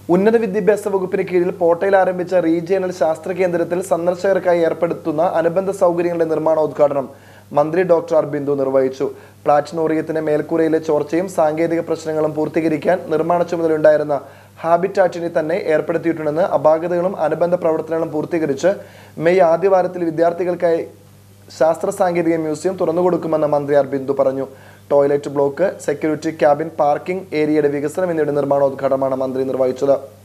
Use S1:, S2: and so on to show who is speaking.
S1: ഉന്നത വിദ്യാഭ്യാസ വകുപ്പിന് കീഴിൽ പോട്ടയിൽ ആരംഭിച്ച റീജിയണൽ ശാസ്ത്ര കേന്ദ്രത്തിൽ സന്ദർശകർക്കായി ഏർപ്പെടുത്തുന്ന അനുബന്ധ സൗകര്യങ്ങളുടെ നിർമ്മാണോദ്ഘാടനം മന്ത്രി ഡോക്ടർ ആർ ബിന്ദു നിർവഹിച്ചു പ്ലാറ്റിനോറിയത്തിന്റെ മേൽക്കൂരയിലെ ചോർച്ചയും സാങ്കേതിക പ്രശ്നങ്ങളും പൂർത്തീകരിക്കാൻ നിർമ്മാണ ചുമതലയുണ്ടായിരുന്ന ഹാബിറ്റാറ്റിനെ തന്നെ ഏർപ്പെടുത്തിയിട്ടുണ്ടെന്ന് അപാകതകളും അനുബന്ധ പ്രവർത്തനങ്ങളും പൂർത്തീകരിച്ച് മെയ് ആദ്യവാരത്തിൽ വിദ്യാർത്ഥികൾക്കായി ശാസ്ത്ര സാങ്കേതിക മ്യൂസിയം തുറന്നുകൊടുക്കുമെന്ന് മന്ത്രി ആർ ബിന്ദു പറഞ്ഞു toilet block security cabin parking ഏരിയയുടെ വികസനം എന്നിവയുടെ നിർമ്മാണോദ്ഘാടനമാണ് മന്ത്രി നിർവഹിച്ചത്